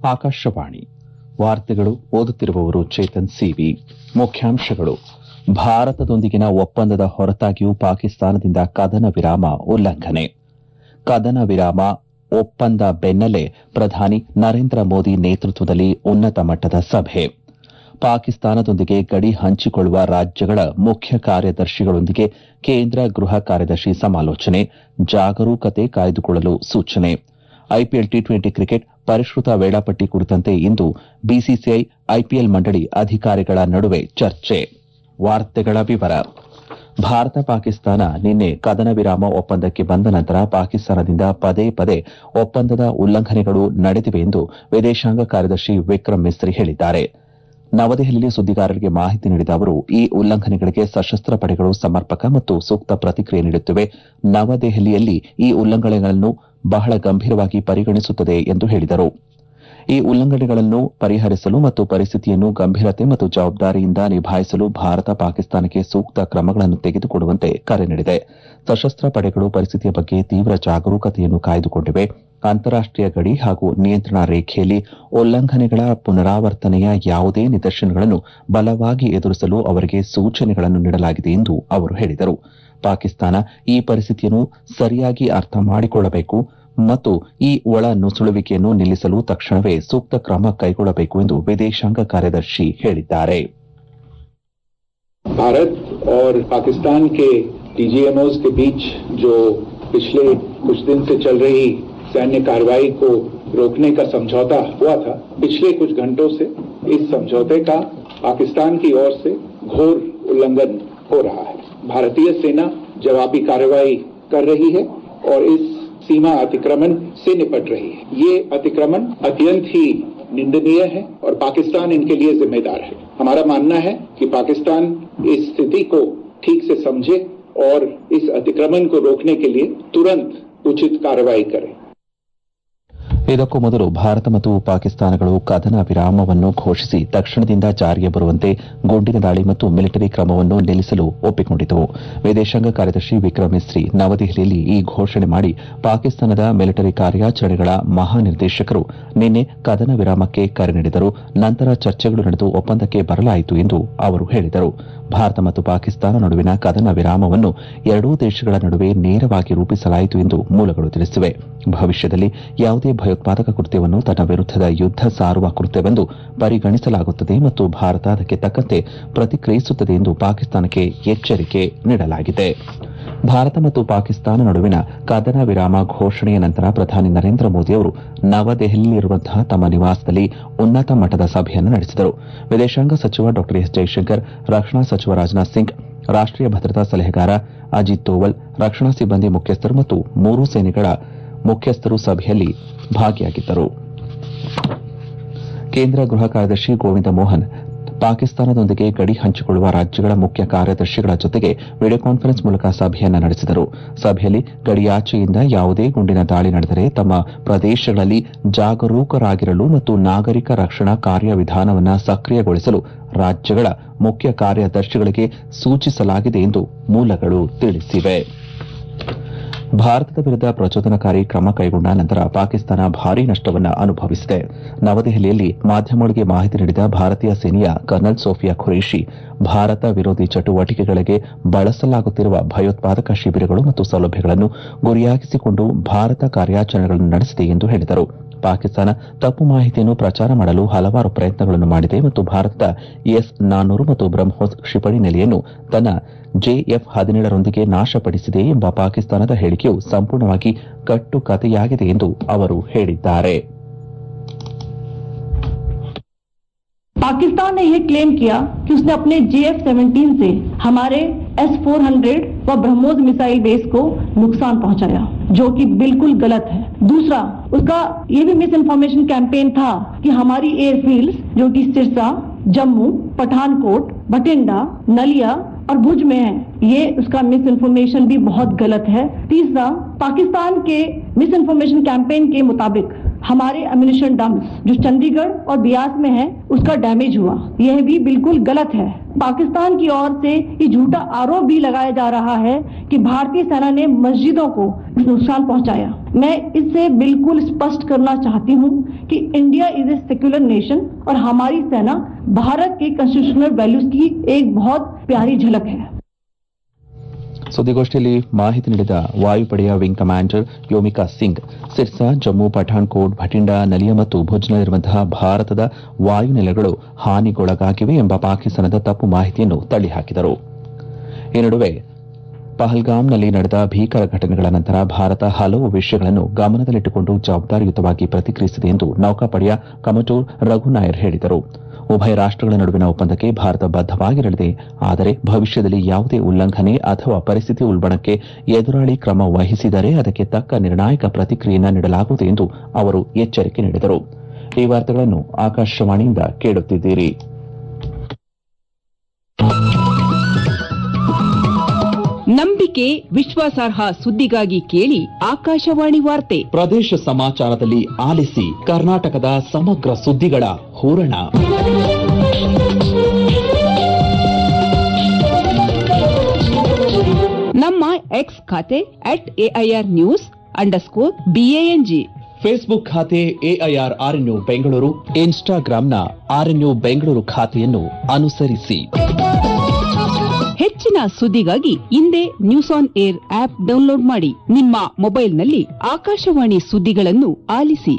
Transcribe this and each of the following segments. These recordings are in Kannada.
ಆಕಾಶವಾಣಿ ವಾರ್ತೆಗಳು ಓದುತ್ತಿರುವವರು ಚೇತನ್ ಸಿವಿ ಮುಖ್ಯಾಂಶಗಳು ಭಾರತದೊಂದಿಗಿನ ಒಪ್ಪಂದದ ಹೊರತಾಗಿಯೂ ಪಾಕಿಸ್ತಾನದಿಂದ ಕದನ ವಿರಾಮ ಉಲ್ಲಂಘನೆ ಕದನ ವಿರಾಮ ಒಪ್ಪಂದ ಬೆನ್ನಲ್ಲೇ ಪ್ರಧಾನಿ ನರೇಂದ್ರ ಮೋದಿ ನೇತೃತ್ವದಲ್ಲಿ ಉನ್ನತ ಮಟ್ಟದ ಸಭೆ ಪಾಕಿಸ್ತಾನದೊಂದಿಗೆ ಗಡಿ ಹಂಚಿಕೊಳ್ಳುವ ರಾಜ್ಯಗಳ ಮುಖ್ಯ ಕಾರ್ಯದರ್ಶಿಗಳೊಂದಿಗೆ ಕೇಂದ್ರ ಗೃಹ ಕಾರ್ಯದರ್ಶಿ ಸಮಾಲೋಚನೆ ಜಾಗರೂಕತೆ ಕಾಯ್ದುಕೊಳ್ಳಲು ಸೂಚನೆ ಐಪಿಎಲ್ ಟಿ ಟ್ವೆಂಟಿ ಕ್ರಿಕೆಟ್ ಪರಿಷ್ಕೃತ ವೇಳಾಪಟ್ಟಿ ಕುರಿತಂತೆ ಇಂದು ಬಿಸಿಸಿಐ ಐಪಿಎಲ್ ಮಂಡಳಿ ಅಧಿಕಾರಿಗಳ ನಡುವೆ ಚರ್ಚೆ ವಾರ್ತೆಗಳ ವಿವರ ಭಾರತ ಪಾಕಿಸ್ತಾನ ನಿನ್ನೆ ಕದನ ವಿರಾಮ ಒಪ್ಪಂದಕ್ಕೆ ಬಂದ ನಂತರ ಪಾಕಿಸ್ತಾನದಿಂದ ಪದೇ ಪದೇ ಒಪ್ಪಂದದ ಉಲ್ಲಂಘನೆಗಳು ನಡೆದಿವೆ ಎಂದು ವಿದೇಶಾಂಗ ಕಾರ್ಯದರ್ಶಿ ವಿಕ್ರಮ್ ಮಿಸ್ರಿ ಹೇಳಿದ್ದಾರೆ ನವದೆಹಲಿಯಲ್ಲಿ ಸುದ್ದಿಗಾರರಿಗೆ ಮಾಹಿತಿ ನೀಡಿದ ಅವರು ಈ ಉಲ್ಲಂಘನೆಗಳಿಗೆ ಸಶಸ್ತ್ರ ಪಡೆಗಳು ಸಮರ್ಪಕ ಮತ್ತು ಸೂಕ್ತ ಪ್ರತಿಕ್ರಿಯೆ ನೀಡುತ್ತಿವೆ ನವದೆಹಲಿಯಲ್ಲಿ ಈ ಉಲ್ಲಂಘನೆಗಳನ್ನು ಬಹಳ ಗಂಭೀರವಾಗಿ ಪರಿಗಣಿಸುತ್ತದೆ ಎಂದು ಹೇಳಿದರು ಈ ಉಲ್ಲಂಘನೆಗಳನ್ನು ಪರಿಹರಿಸಲು ಮತ್ತು ಪರಿಸ್ಥಿತಿಯನ್ನು ಗಂಭೀರತೆ ಮತ್ತು ಜವಾಬ್ದಾರಿಯಿಂದ ನಿಭಾಯಿಸಲು ಭಾರತ ಪಾಕಿಸ್ತಾನಕ್ಕೆ ಸೂಕ್ತ ಕ್ರಮಗಳನ್ನು ತೆಗೆದುಕೊಳ್ಳುವಂತೆ ಕರೆ ನೀಡಿದೆ ಸಶಸ್ತ್ರ ಪಡೆಗಳು ಪರಿಸ್ಥಿತಿಯ ಬಗ್ಗೆ ತೀವ್ರ ಜಾಗರೂಕತೆಯನ್ನು ಕಾಯ್ದುಕೊಂಡಿವೆ ಅಂತಾರಾಷ್ಟೀಯ ಗಡಿ ಹಾಗೂ ನಿಯಂತ್ರಣ ರೇಖೆಯಲ್ಲಿ ಉಲ್ಲಂಘನೆಗಳ ಪುನರಾವರ್ತನೆಯ ಯಾವುದೇ ನಿದರ್ಶನಗಳನ್ನು ಬಲವಾಗಿ ಎದುರಿಸಲು ಅವರಿಗೆ ಸೂಚನೆಗಳನ್ನು ನೀಡಲಾಗಿದೆ ಎಂದು ಅವರು ಹೇಳಿದರು ಪಾಕಿಸ್ತಾನ ಈ ಪರಿಸ್ಥಿತಿಯನ್ನು ಸರಿಯಾಗಿ ಅರ್ಥ ಮಾಡಿಕೊಳ್ಳಬೇಕು ಮತ್ತು ಈ ಒಳ ನುಸುಳುವಿಕೆಯನ್ನು ನಿಲ್ಲಿಸಲು ತಕ್ಷಣವೇ ಸೂಕ್ತ ಕ್ರಮ ಕೈಗೊಳ್ಳಬೇಕು ಎಂದು ವಿದೇಶಾಂಗ ಕಾರ್ಯದರ್ಶಿ ಹೇಳಿದ್ದಾರೆ भारत और पाकिस्तान के टीजीएमओज के बीच जो पिछले कुछ दिन से चल रही सैन्य कार्रवाई को रोकने का समझौता हुआ था पिछले कुछ घंटों से इस समझौते का पाकिस्तान की ओर से घोर उल्लंघन हो रहा है भारतीय सेना जवाबी कार्रवाई कर रही है और इस सीमा अतिक्रमण से निपट रही है ये अतिक्रमण अत्यंत ही निंदनीय है और पाकिस्तान इनके लिए जिम्मेदार है हमारा मानना है कि पाकिस्तान इस स्थिति को ठीक से समझे और इस अतिक्रमण को रोकने के लिए तुरंत उचित कार्रवाई करे ಇದಕ್ಕೂ ಮೊದಲು ಭಾರತ ಮತ್ತು ಪಾಕಿಸ್ತಾನಗಳು ಕದನ ವಿರಾಮವನ್ನು ಘೋಷಿಸಿ ತಕ್ಷಣದಿಂದ ಜಾರಿಗೆ ಬರುವಂತೆ ಗುಂಡಿನ ದಾಳಿ ಮತ್ತು ಮಿಲಿಟರಿ ಕ್ರಮವನ್ನು ನಿಲ್ಲಿಸಲು ಒಪ್ಪಿಕೊಂಡಿದ್ದವು ವಿದೇಶಾಂಗ ಕಾರ್ಯದರ್ಶಿ ವಿಕ್ರಮ್ ಮಿಸ್ರಿ ನವದೆಹಲಿಯಲ್ಲಿ ಈ ಘೋಷಣೆ ಮಾಡಿ ಪಾಕಿಸ್ತಾನದ ಮಿಲಿಟರಿ ಕಾರ್ಯಾಚರಣೆಗಳ ಮಹಾನಿರ್ದೇಶಕರು ನಿನ್ನೆ ಕದನ ವಿರಾಮಕ್ಕೆ ಕರೆ ನೀಡಿದರು ನಂತರ ಚರ್ಚೆಗಳು ನಡೆದು ಒಪ್ಪಂದಕ್ಕೆ ಬರಲಾಯಿತು ಎಂದು ಅವರು ಹೇಳಿದರು ಭಾರತ ಮತ್ತು ಪಾಕಿಸ್ತಾನ ನಡುವಿನ ಕದನ ವಿರಾಮವನ್ನು ಎರಡೂ ದೇಶಗಳ ನಡುವೆ ನೇರವಾಗಿ ರೂಪಿಸಲಾಯಿತು ಎಂದು ಮೂಲಗಳು ತಿಳಿಸಿವೆ ಭವಿಷ್ಯದಲ್ಲಿ ಯಾವುದೇ ಭಯೋತ್ಪಾದಕ ಕೃತ್ಯವನ್ನು ತನ್ನ ವಿರುದ್ದದ ಯುದ್ದ ಸಾರುವ ಕೃತ್ಯವೆಂದು ಪರಿಗಣಿಸಲಾಗುತ್ತದೆ ಮತ್ತು ಭಾರತ ಅದಕ್ಕೆ ತಕ್ಕಂತೆ ಪ್ರತಿಕ್ರಿಯಿಸುತ್ತದೆ ಎಂದು ಪಾಕಿಸ್ತಾನಕ್ಕೆ ಎಚ್ಚರಿಕೆ ನೀಡಲಾಗಿದೆ ಭಾರತ ಮತ್ತು ಪಾಕಿಸ್ತಾನ ನಡುವಿನ ಕದನ ವಿರಾಮ ಘೋಷಣೆಯ ನಂತರ ಪ್ರಧಾನಿ ನರೇಂದ್ರ ಮೋದಿ ಅವರು ನವದೆಹಲಿಯಲ್ಲಿರುವಂತಹ ತಮ್ಮ ನಿವಾಸದಲ್ಲಿ ಉನ್ನತ ಮಟ್ಟದ ಸಭೆಯನ್ನು ನಡೆಸಿದರು ವಿದೇಶಾಂಗ ಸಚಿವ ಡಾ ಎಸ್ ಜೈಶಂಕರ್ ರಕ್ಷಣಾ ಸಚಿವ ರಾಜನಾಥ್ ಸಿಂಗ್ ರಾಷ್ಟೀಯ ಭದ್ರತಾ ಸಲಹೆಗಾರ ಅಜಿತ್ ದೋವಲ್ ರಕ್ಷಣಾ ಸಿಬ್ಬಂದಿ ಮುಖ್ಯಸ್ಥರು ಮತ್ತು ಮೂರೂ ಸೇನೆಗಳ ಮುಖ್ಯಸ್ಥರು ಸಭೆಯಲ್ಲಿ ಭಾಗಿಯಾಗಿದ್ದರು ಕೇಂದ್ರ ಗೃಹ ಕಾರ್ಯದರ್ಶಿ ಗೋವಿಂದ ಮೋಹನ್ ಪಾಕಿಸ್ತಾನದೊಂದಿಗೆ ಗಡಿ ಹಂಚಿಕೊಳ್ಳುವ ರಾಜ್ಯಗಳ ಮುಖ್ಯ ಕಾರ್ಯದರ್ಶಿಗಳ ಜೊತೆಗೆ ವಿಡಿಯೋ ಕಾನ್ಫರೆನ್ಸ್ ಮೂಲಕ ಸಭೆಯನ್ನು ನಡೆಸಿದರು ಸಭೆಯಲ್ಲಿ ಗಡಿಯಾಚೆಯಿಂದ ಯಾವುದೇ ಗುಂಡಿನ ದಾಳಿ ನಡೆದರೆ ತಮ್ಮ ಪ್ರದೇಶಗಳಲ್ಲಿ ಜಾಗರೂಕರಾಗಿರಲು ಮತ್ತು ನಾಗರಿಕ ರಕ್ಷಣಾ ಕಾರ್ಯವಿಧಾನವನ್ನು ಸಕ್ರಿಯಗೊಳಿಸಲು ರಾಜ್ಯಗಳ ಮುಖ್ಯ ಕಾರ್ಯದರ್ಶಿಗಳಿಗೆ ಸೂಚಿಸಲಾಗಿದೆ ಎಂದು ಮೂಲಗಳು ತಿಳಿಸಿವೆ ಭಾರತದ ವಿರುದ್ದ ಪ್ರಚೋದನಕಾರಿ ಕ್ರಮ ಕೈಗೊಂಡ ನಂತರ ಪಾಕಿಸ್ತಾನ ಭಾರೀ ನಷ್ಟವನ್ನು ಅನುಭವಿಸಿದೆ ನವದೆಹಲಿಯಲ್ಲಿ ಮಾಧ್ಯಮಗಳಿಗೆ ಮಾಹಿತಿ ನೀಡಿದ ಭಾರತೀಯ ಸೇನೆಯ ಕರ್ನಲ್ ಸೋಫಿಯಾ ಖುರೇಶಿ ಭಾರತ ವಿರೋಧಿ ಚಟುವಟಿಕೆಗಳಿಗೆ ಬಳಸಲಾಗುತ್ತಿರುವ ಭಯೋತ್ಪಾದಕ ಶಿಬಿರಗಳು ಮತ್ತು ಸೌಲಭ್ಯಗಳನ್ನು ಗುರಿಯಾಗಿಸಿಕೊಂಡು ಭಾರತ ಕಾರ್ಯಾಚರಣೆಗಳನ್ನು ನಡೆಸಿದೆ ಎಂದು ಹೇಳಿದರು ಪಾಕಿಸ್ತಾನ ತಪ್ಪು ಮಾಹಿತಿಯನ್ನು ಪ್ರಚಾರ ಮಾಡಲು ಹಲವಾರು ಪ್ರಯತ್ನಗಳನ್ನು ಮಾಡಿದೆ ಮತ್ತು ಭಾರತದ ಎಸ್ ನಾನ್ನೂರು ಮತ್ತು ಬ್ರಹ್ಮೋಸ್ ಕ್ಷಿಪಣಿ ನೆಲೆಯನ್ನು ತನ್ನ ಜೆಎಫ್ ಹದಿನೇಳರೊಂದಿಗೆ ನಾಶಪಡಿಸಿದೆ ಎಂಬ ಪಾಕಿಸ್ತಾನದ ಹೇಳಿಕೆಯು ಸಂಪೂರ್ಣವಾಗಿ ಕಟ್ಟುಕತೆಯಾಗಿದೆ ಎಂದು ಅವರು ಹೇಳಿದ್ದಾರೆ पाकिस्तान ने यह क्लेम किया कि उसने अपने जेएफ 17 से हमारे एस 400 व ब्रह्मोस मिसाइल बेस को नुकसान पहुंचाया जो कि बिल्कुल गलत है दूसरा उसका ये भी मिस इन्फॉर्मेशन कैंपेन था कि हमारी एयरफील्ड जो कि सिरसा जम्मू पठानकोट भटिंडा नलिया और भुज में है ये उसका मिस इन्फॉर्मेशन भी बहुत गलत है तीसरा पाकिस्तान के मिस इन्फॉर्मेशन कैंपेन के मुताबिक हमारे अम्यूनिशन डम्प जो चंडीगढ़ और बियास में है उसका डैमेज हुआ यह भी बिल्कुल गलत है पाकिस्तान की ओर से ये झूठा आरोप भी लगाया जा रहा है कि भारतीय सेना ने मस्जिदों को नुकसान पहुंचाया मैं इससे बिल्कुल स्पष्ट करना चाहती हूं कि India is a secular nation और हमारी सेना भारत के कॉन्स्टिट्यूशनल वैल्यूज की एक बहुत प्यारी झलक है ಸುದ್ದಿಗೋಷ್ಠಿಯಲ್ಲಿ ಮಾಹಿತಿ ನೀಡಿದ ವಾಯುಪಡೆಯ ವಿಂಗ್ ಕಮಾಂಡರ್ ಯೋಮಿಕಾ ಸಿಂಗ್ ಸಿರ್ಸಾ ಜಮ್ಮು ಪಠಾಣ್ಕೋಟ್ ಭಟಿಂಡಾ ನಲಿಯಾ ಮತ್ತು ಭುಜ್ನಲ್ಲಿರುವಂತಹ ಭಾರತದ ವಾಯುನೆಲೆಗಳು ಹಾನಿಗೊಳಗಾಗಿವೆ ಎಂಬ ಪಾಕಿಸ್ತಾನದ ತಪ್ಪು ಮಾಹಿತಿಯನ್ನು ತಳ್ಳಿಹಾಕಿದರು ಈ ನಡುವೆ ಪಹಲ್ಗಾಮ್ನಲ್ಲಿ ನಡೆದ ಭೀಕರ ಘಟನೆಗಳ ನಂತರ ಭಾರತ ಹಲವು ವಿಷಯಗಳನ್ನು ಗಮನದಲ್ಲಿಟ್ಟುಕೊಂಡು ಜವಾಬ್ದಾರಿಯುತವಾಗಿ ಪ್ರತಿಕ್ರಿಯಿಸಿದೆ ಎಂದು ನೌಕಾಪಡೆಯ ಕಮಟೋರ್ ರಘುನಾಯರ್ ಹೇಳಿದರು ಉಭಯ ರಾಷ್ಟಗಳ ನಡುವಿನ ಒಪ್ಪಂದಕ್ಕೆ ಭಾರತ ಬದ್ದವಾಗಿರಲಿದೆ ಆದರೆ ಭವಿಷ್ಯದಲ್ಲಿ ಯಾವುದೇ ಉಲ್ಲಂಘನೆ ಅಥವಾ ಪರಿಸ್ಥಿತಿ ಉಲ್ಬಣಕ್ಕೆ ಎದುರಾಳಿ ಕ್ರಮ ವಹಿಸಿದರೆ ಅದಕ್ಕೆ ತಕ್ಕ ನಿರ್ಣಾಯಕ ಪ್ರತಿಕ್ರಿಯೆಯನ್ನು ನೀಡಲಾಗುವುದು ಎಂದು ಅವರು ಎಚ್ಚರಿಕೆ ನೀಡಿದರು ಈ ವಾರ್ತೆಗಳನ್ನು ಆಕಾಶವಾಣಿಯಿಂದ ಕೇಳುತ್ತಿದ್ದೀರಿ ನಂಬಿಕೆ ವಿಶ್ವಾಸಾರ್ಹ ಸುದ್ದಿಗಾಗಿ ಕೇಳಿ ಆಕಾಶವಾಣಿ ವಾರ್ತೆ ಪ್ರದೇಶ ಸಮಾಚಾರದಲ್ಲಿ ಆಲಿಸಿ ಕರ್ನಾಟಕದ ಸಮಗ್ರ ಸುದ್ದಿಗಳ ಹೂರಣ ನಮ್ಮ ಎಕ್ಸ್ ಖಾತೆ at AIR news underscore B A N G Facebook ಖಾತೆ ಎಐಆರ್ ಆರ್ಎನ್ಯು ಬೆಂಗಳೂರು ಇನ್ಸ್ಟಾಗ್ರಾಂನ ಆರ್ಎನ್ಯು ಬೆಂಗಳೂರು ಖಾತೆಯನ್ನು ಅನುಸರಿಸಿ ಹೆಚ್ಚಿನ ಸುದ್ದಿಗಾಗಿ ಹಿಂದೆ news on air app download ಮಾಡಿ ನಿಮ್ಮ ಮೊಬೈಲ್ನಲ್ಲಿ ಆಕಾಶವಾಣಿ ಸುದ್ದಿಗಳನ್ನು ಆಲಿಸಿ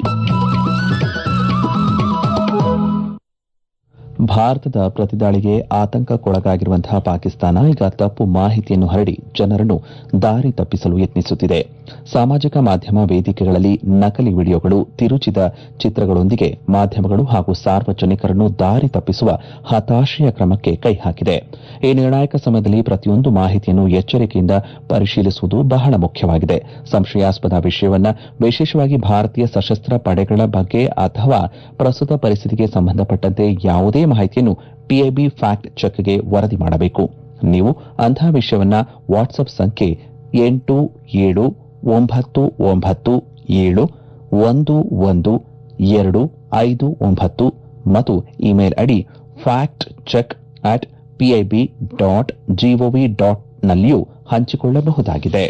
ಭಾರತದ ಪ್ರತಿದಾಳಿಗೆ ಆತಂಕಕ್ಕೊಳಗಾಗಿರುವಂತಹ ಪಾಕಿಸ್ತಾನ ಈಗ ತಪ್ಪು ಮಾಹಿತಿಯನ್ನು ಹರಡಿ ಜನರನ್ನು ದಾರಿ ತಪ್ಪಿಸಲು ಯತ್ನಿಸುತ್ತಿದೆ ಸಾಮಾಜಿಕ ಮಾಧ್ಯಮ ವೇದಿಕೆಗಳಲ್ಲಿ ನಕಲಿ ವಿಡಿಯೋಗಳು ತಿರುಚಿದ ಚಿತ್ರಗಳೊಂದಿಗೆ ಮಾಧ್ಯಮಗಳು ಹಾಗೂ ಸಾರ್ವಜನಿಕರನ್ನು ದಾರಿ ತಪ್ಪಿಸುವ ಹತಾಶೆಯ ಕ್ರಮಕ್ಕೆ ಕೈ ಹಾಕಿದೆ ಈ ನಿರ್ಣಾಯಕ ಸಮಯದಲ್ಲಿ ಪ್ರತಿಯೊಂದು ಮಾಹಿತಿಯನ್ನು ಎಚ್ಚರಿಕೆಯಿಂದ ಪರಿಶೀಲಿಸುವುದು ಬಹಳ ಮುಖ್ಯವಾಗಿದೆ ಸಂಶಯಾಸ್ಪದ ವಿಷಯವನ್ನ ವಿಶೇಷವಾಗಿ ಭಾರತೀಯ ಸಶಸ್ತ್ರ ಪಡೆಗಳ ಬಗ್ಗೆ ಅಥವಾ ಪ್ರಸ್ತುತ ಪರಿಸ್ಥಿತಿಗೆ ಸಂಬಂಧಪಟ್ಟಂತೆ ಯಾವುದೇ ಮಾಹಿತಿಯನ್ನು ಪಿಐಬಿ ಫ್ಯಾಕ್ಟ್ ಚೆಕ್ಗೆ ವರದಿ ಮಾಡಬೇಕು ನೀವು ಅಂತಹ ವಿಷಯವನ್ನ ವಾಟ್ಸ್ಆಪ್ ಸಂಖ್ಯೆ ಎಂಟು ಏಳು ಒಂಬತ್ತು ಒಂಬತ್ತು ಏಳು ಒಂದು ಒಂದು ಎರಡು ಐದು ಒಂಬತ್ತು ಮತ್ತು email ID fact check at PIB dot G O V dot ನಲ್ಲಿಯೂ ಹಂಚಿಕೊಳ್ಳಬಹುದಾಗಿದೆ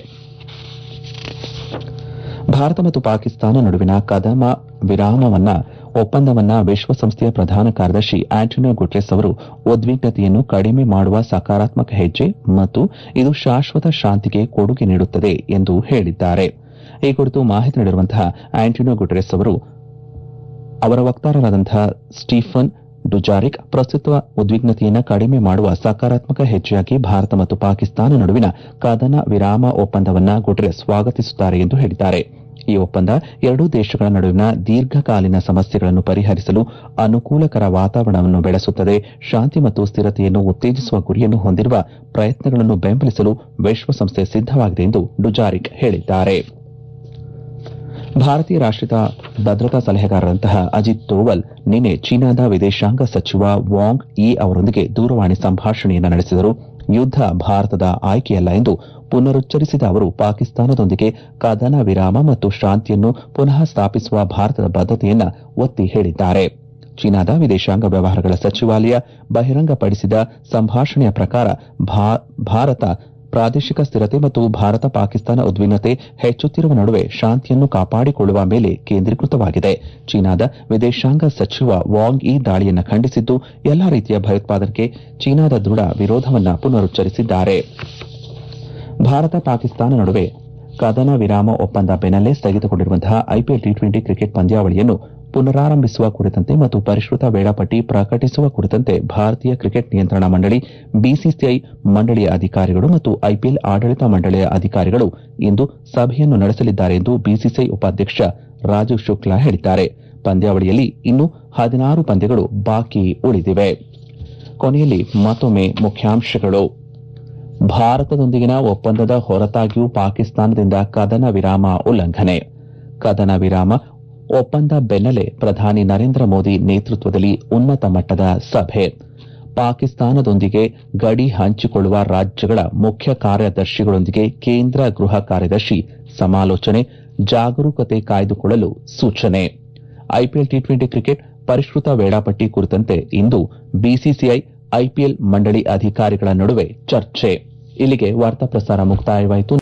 ಭಾರತ ಮತ್ತು ಪಾಕಿಸ್ತಾನ ನಡುವಿನ ಕದಮ ವಿರಾಮವನ್ನ ಒಪ್ಪಂದವನ್ನ ವಿಶ್ವಸಂಸ್ಥೆಯ ಪ್ರಧಾನ ಕಾರ್ಯದರ್ಶಿ ಆಂಟೋನಿಯೋ ಗುಟೆಸ್ ಅವರು ಉದ್ವಿಗ್ನತೆಯನ್ನು ಕಡಿಮೆ ಮಾಡುವ ಸಕಾರಾತ್ಮಕ ಹೆಜ್ಜೆ ಮತ್ತು ಇದು ಶಾಶ್ವತ ಶಾಂತಿಗೆ ಕೊಡುಗೆ ನೀಡುತ್ತದೆ ಎಂದು ಹೇಳಿದ್ದಾರೆ ಈ ಕುರಿತು ಮಾಹಿತಿ ನೀಡಿರುವಂತಹ ಆಂಟೋನಿಯೋ ಗುಟೆಸ್ ಅವರು ಅವರ ವಕ್ತಾರರಾದಂತಹ ಸ್ಟೀಫನ್ ಡುಜಾರಿಕ್ ಪ್ರಸ್ತುತ ಉದ್ವಿಗ್ನತೆಯನ್ನು ಕಡಿಮೆ ಮಾಡುವ ಸಕಾರಾತ್ಮಕ ಹೆಜ್ಜೆಯಾಗಿ ಭಾರತ ಮತ್ತು ಪಾಕಿಸ್ತಾನ ನಡುವಿನ ಕದನ ವಿರಾಮ ಒಪ್ಪಂದವನ್ನ ಗುಟೆರಸ್ ಸ್ವಾಗತಿಸುತ್ತಾರೆ ಎಂದು ಹೇಳಿದ್ದಾರೆ ಈ ಒಪ್ಪಂದ ಎರಡೂ ದೇಶಗಳ ನಡುವಿನ ದೀರ್ಘಕಾಲೀನ ಸಮಸ್ಯೆಗಳನ್ನು ಪರಿಹರಿಸಲು ಅನುಕೂಲಕರ ವಾತಾವರಣವನ್ನು ಬೆಳೆಸುತ್ತದೆ ಶಾಂತಿ ಮತ್ತು ಸ್ಥಿರತೆಯನ್ನು ಉತ್ತೇಜಿಸುವ ಗುರಿಯನ್ನು ಹೊಂದಿರುವ ಪ್ರಯತ್ನಗಳನ್ನು ಬೆಂಬಲಿಸಲು ವಿಶ್ವಸಂಸ್ಥೆ ಸಿದ್ದವಾಗಿದೆ ಎಂದು ಡುಜಾರಿಕ್ ಹೇಳಿದ್ದಾರೆ ಭಾರತೀಯ ರಾಷ್ಟದ ಭದ್ರತಾ ಸಲಹೆಗಾರರಂತಹ ಅಜಿತ್ ದೋವಲ್ ನಿನ್ನೆ ಚೀನಾದ ವಿದೇಶಾಂಗ ಸಚಿವ ವಾಂಗ್ ಯಿ ಅವರೊಂದಿಗೆ ದೂರವಾಣಿ ಸಂಭಾಷಣೆಯನ್ನು ನಡೆಸಿದರು ಯುದ್ಧ ಭಾರತದ ಆಯ್ಕೆಯಲ್ಲ ಎಂದು ಪುನರುಚ್ಚರಿಸಿದ ಅವರು ಪಾಕಿಸ್ತಾನದೊಂದಿಗೆ ಕದನ ವಿರಾಮ ಮತ್ತು ಶಾಂತಿಯನ್ನು ಪುನಃ ಸ್ಥಾಪಿಸುವ ಭಾರತದ ಬದ್ಧತೆಯನ್ನ ಒತ್ತಿ ಹೇಳಿದ್ದಾರೆ ಚೀನಾದ ವಿದೇಶಾಂಗ ವ್ಯವಹಾರಗಳ ಸಚಿವಾಲಯ ಬಹಿರಂಗಪಡಿಸಿದ ಸಂಭಾಷಣೆಯ ಪ್ರಕಾರ ಭಾರತ ಪ್ರಾದೇಶಿಕ ಸ್ಥಿರತೆ ಮತ್ತು ಭಾರತ ಪಾಕಿಸ್ತಾನ ಉದ್ವಿಗ್ನತೆ ಹೆಚ್ಚುತ್ತಿರುವ ನಡುವೆ ಶಾಂತಿಯನ್ನು ಕಾಪಾಡಿಕೊಳ್ಳುವ ಮೇಲೆ ಕೇಂದ್ರೀಕೃತವಾಗಿದೆ ಚೀನಾದ ವಿದೇಶಾಂಗ ಸಚಿವ ವಾಂಗ್ ಈ ದಾಳಿಯನ್ನು ಖಂಡಿಸಿದ್ದು ಎಲ್ಲಾ ರೀತಿಯ ಭಯೋತ್ಪಾದನೆಗೆ ಚೀನಾದ ದೃಢ ವಿರೋಧವನ್ನು ಪುನರುಚ್ಚರಿಸಿದ್ದಾರೆ ಭಾರತ ಪಾಕಿಸ್ತಾನ ನಡುವೆ ಕದನ ವಿರಾಮ ಒಪ್ಪಂದ ಬೆನ್ನಲ್ಲೇ ಸ್ಥಗಿತಗೊಂಡಿರುವಂತಹ ಐಪಿಎಲ್ ಟಿ ಟ್ವೆಂಟಿ ಕ್ರಿಕೆಟ್ ಪಂದ್ಯಾವಳಿಯನ್ನು ಪುನರಾರಂಭಿಸುವ ಕುರಿತಂತೆ ಮತ್ತು ಪರಿಷ್ಕೃತ ವೇಳಾಪಟ್ಟಿ ಪ್ರಕಟಿಸುವ ಕುರಿತಂತೆ ಭಾರತೀಯ ಕ್ರಿಕೆಟ್ ನಿಯಂತ್ರಣ ಮಂಡಳಿ ಬಿಸಿಸಿಐ ಮಂಡಳಿಯ ಅಧಿಕಾರಿಗಳು ಮತ್ತು ಐಪಿಎಲ್ ಆಡಳಿತ ಮಂಡಳಿಯ ಅಧಿಕಾರಿಗಳು ಇಂದು ಸಭೆಯನ್ನು ನಡೆಸಲಿದ್ದಾರೆ ಎಂದು ಬಿಸಿಸಿಐ ಉಪಾಧ್ಯಕ್ಷ ರಾಜೀವ್ ಶುಕ್ಲಾ ಹೇಳಿದ್ದಾರೆ ಪಂದ್ಯಾವಳಿಯಲ್ಲಿ ಇನ್ನೂ ಹದಿನಾರು ಪಂದ್ಯಗಳು ಬಾಕಿ ಉಳಿದಿವೆ ಕೊನೆಯಲ್ಲಿ ಮತ್ತೊಮ್ಮೆ ಮುಖ್ಯಾಂಶಗಳು ಭಾರತದೊಂದಿಗಿನ ಒಪ್ಪಂದದ ಹೊರತಾಗಿಯೂ ಪಾಕಿಸ್ತಾನದಿಂದ ಕದನ ವಿರಾಮ ಉಲ್ಲಂಘನೆ ಕದನ ವಿರಾಮ ಒಪ್ಪಂದ ಬೆನ್ನಲ್ಲೇ ಪ್ರಧಾನಿ ನರೇಂದ್ರ ಮೋದಿ ನೇತೃತ್ವದಲ್ಲಿ ಉನ್ನತ ಮಟ್ಟದ ಸಭೆ ಪಾಕಿಸ್ತಾನದೊಂದಿಗೆ ಗಡಿ ಹಂಚಿಕೊಳ್ಳುವ ರಾಜ್ಯಗಳ ಮುಖ್ಯ ಕಾರ್ಯದರ್ಶಿಗಳೊಂದಿಗೆ ಕೇಂದ್ರ ಗೃಹ ಕಾರ್ಯದರ್ಶಿ ಸಮಾಲೋಚನೆ ಜಾಗರೂಕತೆ ಕಾಯ್ದುಕೊಳ್ಳಲು ಸೂಚನೆ ಐಪಿಎಲ್ ಟಿ ಟ್ವೆಂಟಿ ಕ್ರಿಕೆಟ್ ಪರಿಷ್ಕೃತ ವೇಳಾಪಟ್ಟಿ ಕುರಿತಂತೆ ಇಂದು ಬಿಸಿಸಿಐ ಐಪಿಎಲ್ ಮಂಡಳಿ ಅಧಿಕಾರಿಗಳ ನಡುವೆ ಚರ್ಚೆ ಇಲ್ಲಿಗೆ ವಾರ್ತಾ ಪ್ರಸಾರ ಮುಕ್ತಾಯವಾಯಿತು